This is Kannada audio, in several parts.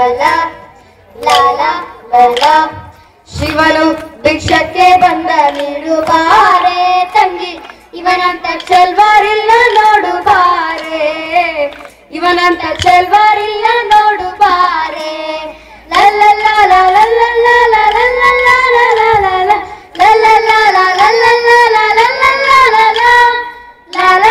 ಲಲ ಲಲ ಲಲ ಶಿವನು ಭಿಕ್ಷಕ್ಕೆ ಬಂದ ನೀಡು ಬಾರೆ ತಂಗಿ ಇವನಂತ ಚೆಲ್ವಾರಿಲ್ಲ ನೋಡು ಬಾರೆ ಇವನಂತ ಚೆಲ್ವಾರಿಲ್ಲ ನೋಡು ಬಾರೆ ಲಲ್ಲ ಲಲ ಲಲ್ಲ ಲಲ ಲಲ್ಲ ಲಲ ಲಲ ಲಲ್ಲ ಲಲ ಲಲ್ಲ ಲಲ ಲಲ ಲಲ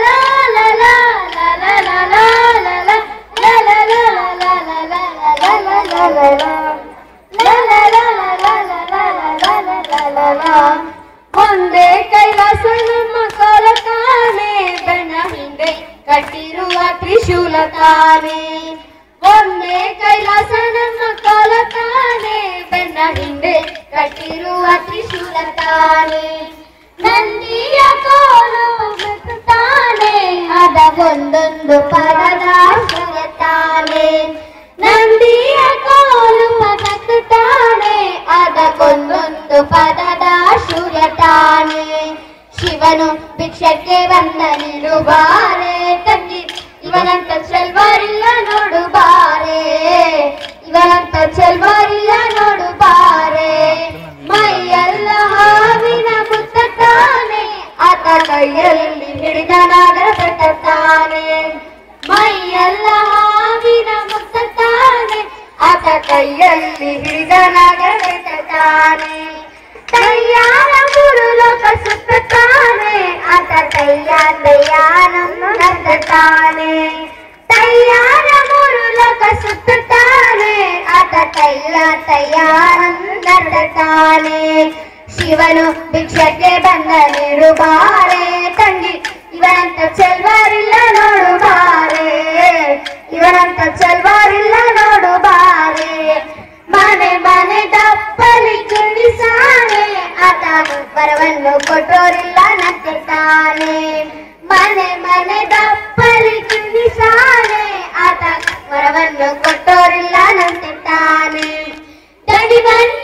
ಒಂದೇ ಕೈಲಾಸ ನಮ್ಮ ಕಾಲ ತಾನೆ ಬೆನ್ನ ಹಿಂದೆ ಕಟ್ಟಿರುವ ತ್ರಿಶೂಲ ತಾನೆ ಒಂದೇ ಕೈಲಾಸ ನಮ್ಮ ಕಾಲ ತಾನೆ ಬೆನ್ನ ಹಿಂದೆ ಕಟ್ಟಿರುವ ತ್ರಿಶೂಲ ತಾನೆ ನಂದಿಯ ಕೋಲು ತಾನೆ ಅದ ಒಂದೊಂದು ಪದದ ತಾನೆ ನಂದಿಯ ಕೋಲು ತಾನೆ ಅದಕ್ಕೊಂದೊಂದು ಪದದ ತಾನೆ ಶಿವನು ಭಿಕ್ಷಕ್ಕೆ ಬಂದ ನೀಡು ಬಾರೆ ತಂಗಿ ಇವನಂತ ಚೆಲ್ವಾರಿಲ್ಲ ನೋಡು ಬಾರೆ ಇವನಂತ ಚೆಲ್ವಾರಿಲ್ಲ ನೋಡು ಬಾರೆ ಮೈಯೆಲ್ಲ ಹಾವಿನ ಮುತ್ತಾನೆ ಆತ ಕೈಯಲ್ಲಿ ಹಿಡಿದ ನಾಗರ ಬೆಟ್ಟತಾನೆ ಮೈಯೆಲ್ಲ ಹಾವಿನ ಮುತ್ತಾನೆ ಆತ ಕೈಯಲ್ಲಿ ಹಿಡಿದ ನಾಗರ ಬೆಟ್ಟತಾನೆ ತಯ್ಯಾರ ಮೂರು ಲೋಕ ಸುತ್ತಾನೆ ಆತ ತಯ್ಯ ತಯ್ಯಾನನ್ನು ನರ್ತಾನೆ ತಯ್ಯಾರ ಮೂರು ಲೋಕ ಸುತ್ತಾನೆ ಆತ ತಯ್ಯ ತಯ್ಯಾನನ್ನು ನರ್ತಾನೆ ಶಿವನು ಭಿಕ್ಷಕ್ಕೆ ಬಂದ ನೀಡು ಬಾರೆ ತಂಗಿ ಇವನಂತ ಚೆಲ್ವಾರಿಲ್ಲ ನೋಡು ಬಾರೆ ಇವನಂತ ಚೆಲ್ವಾರಿಲ್ಲ ನೋಡು ಬಾರೆ ಮನೆ ಮನೆ ದಪ್ಪಲಿ ಕುಣಿಸಾನೆ ಆತ ವರವನ್ನು ಕೊಟ್ಟೋರಿಲ್ಲ ನತ್ತಿರ್ತಾನೆ ಮನೆ ಮನೆ ದಪ್ಪಲಿ ಕುಣಿಸಾನೆ ಆತ ವರವನ್ನು ಕೊಟ್ಟೋರಿಲ್ಲ ನಂತಿರ್ತಾನೆ ದಡಿವನ್ನ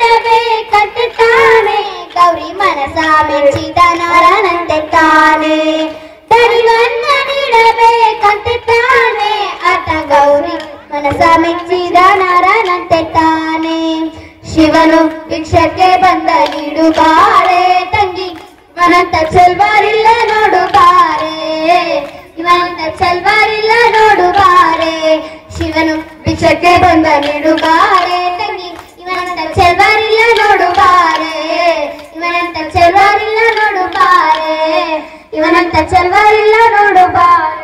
ನೀಡಬೇಕಂತಾನೆ ಗೌರಿ ಮನಸ ಮೆಚ್ಚಿದ ನರನಂತಾನೆ ದಡಿವನ್ನ ನೀಡಬೇಕಂತಾನೆ ಆತ ಗೌರಿ ಮನಸ ಮೆಚ್ಚಿದ ನರನಂತಾನೆ ಶಿವನು ಭಿಕ್ಷಕ್ಕೆ ಬಂದ ನೀಡು ಬಾರೆ ತಂಗಿ ಇವನಂತ ಚೆಲ್ವಾರಿಲ್ಲ ನೋಡು ಬಾರೆ ಇವನಂತ ಚೆಲ್ವಾರಿಲ್ಲ ನೋಡು ಬಾರೆ ಶಿವನು ಭಿಕ್ಷಕ್ಕೆ ಬಂದ ನೀಡು ಬಾರೆ ತಂಗಿ ಇವನಂತ ಚೆಲ್ವಾರಿಲ್ಲ ನೋಡು ಬಾರೆ ಇವನಂತ ಚೆಲ್ವಾರಿಲ್ಲ ನೋಡು ಬಾರೆ ಇವನಂತ ಚೆಲ್ವಾರಿಲ್ಲ ನೋಡು ಬಾರೆ